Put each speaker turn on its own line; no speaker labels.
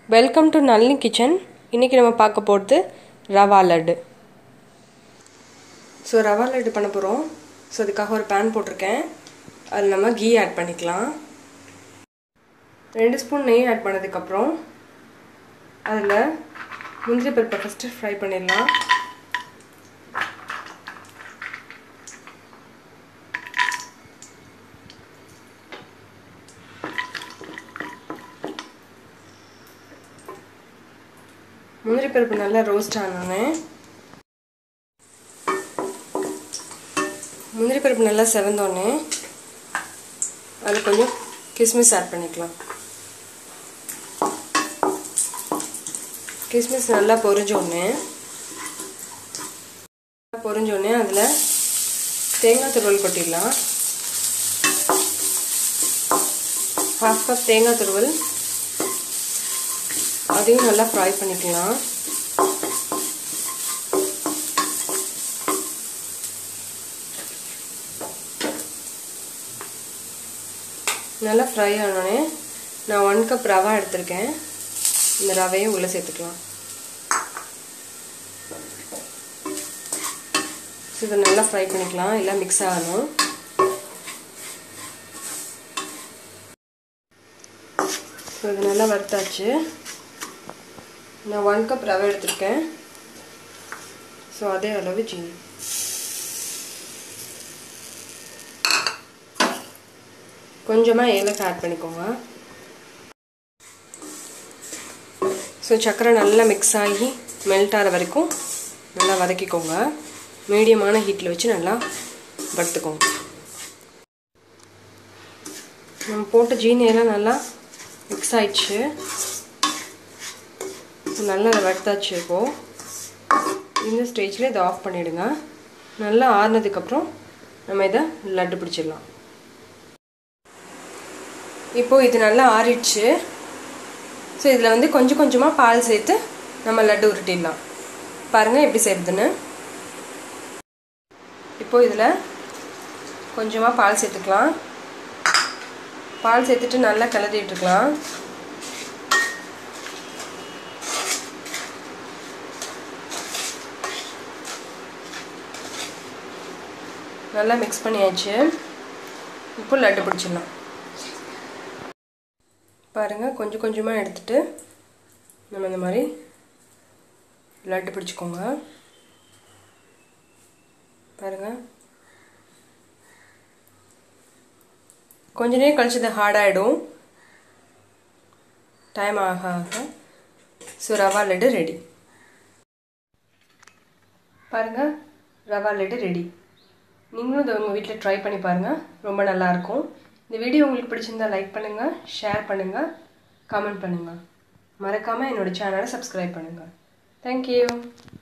welcome to Nalini kitchen இன்றைக்கி நம்ம பார்க்க போகிறது ரவா லட்டு ஸோ ரவா லட்டு பண்ண போகிறோம் ஸோ அதுக்காக ஒரு பேன் போட்டிருக்கேன் அதில் நம்ம கீ ஆட் பண்ணிக்கலாம் ரெண்டு ஸ்பூன் நெய் ஆட் பண்ணதுக்கப்புறம் அதில் முந்திரி பருப்பை ஃபஸ்ட்டு ஃப்ரை பண்ணிடலாம் முந்திரி பருப்பு நல்லா ரோஸ்ட் ஆனோடனே முந்திரி பருப்பு நல்லா செவந்தோடனே அதில் கொஞ்சம் கிஸ்மிஸ் ஆட் பண்ணிக்கலாம் கிஸ்மிஸ் நல்லா பொரிஞ்சோடனே பொரிஞ்சோடனே அதில் தேங்காய் துருவல் கொட்டிடலாம் ஹாஃப் கப் தேங்காய் துருவல் அதையும் நல்லா ஃப்ரை பண்ணிக்கலாம் நல்லா ஃப்ரை ஆனோடனே நான் ஒன் கப் ரவா எடுத்திருக்கேன் இந்த ரவையை உள்ளே சேர்த்துக்கலாம் இதை நல்லா ஃப்ரை பண்ணிக்கலாம் எல்லாம் மிக்ஸ் ஆகணும் ஸோ இது நல்லா வறுத்தாச்சு நான் ஒன் கப் ரவை எடுத்திருக்கேன் ஸோ அதே அளவு ஜீனி கொஞ்சமாக ஏலக்காய் ஆட் பண்ணிக்கோங்க ஸோ சர்க்கரை நல்லா மிக்ஸ் ஆகி மெல்ட் ஆகிற வரைக்கும் நல்லா வதக்கிக்கோங்க மீடியமான ஹீட்டில் வச்சு நல்லா வறுத்துக்கோங்க நம்ம போட்ட ஜீனியெல்லாம் நல்லா மிக்ஸ் ஆயிடுச்சு நல்லா வறுத்தாச்சு இப்போது இந்த ஸ்டேஜில் இதை ஆஃப் பண்ணிவிடுங்க நல்லா ஆறுனதுக்கப்புறம் நம்ம இதை லட்டு பிடிச்சிடலாம் இப்போது இது நல்லா ஆறிடுச்சு ஸோ இதில் வந்து கொஞ்சம் கொஞ்சமாக பால் சேர்த்து நம்ம லட்டு உருட்டிடலாம் பாருங்கள் எப்படி செய்யுதுன்னு இப்போது இதில் கொஞ்சமாக பால் சேர்த்துக்கலாம் பால் சேர்த்துட்டு நல்லா கிளறிட்டுருக்கலாம் நல்லா மிக்ஸ் பண்ணியாச்சு இப்போ லட்டு பிடிச்சிடலாம் பாருங்கள் கொஞ்சம் கொஞ்சமாக எடுத்துகிட்டு நம்ம இந்த மாதிரி லட்டு பிடிச்சிக்கோங்க பாருங்கள் கொஞ்ச நேரம் கழிச்சு இது ஹார்டாகிடும் டைம் ஆக ஆக ஸோ ரவா லட்டு ரெடி பாருங்கள் ரவா லட்டு ரெடி நீங்களும் இதை உங்கள் வீட்டில் ட்ரை பண்ணி பாருங்கள் ரொம்ப நல்லாயிருக்கும் இந்த வீடியோ உங்களுக்கு பிடிச்சிருந்தா லைக் பண்ணுங்கள் ஷேர் பண்ணுங்கள் கமெண்ட் பண்ணுங்கள் மறக்காமல் என்னோடய சேனலை சப்ஸ்கிரைப் பண்ணுங்கள் தேங்க்யூ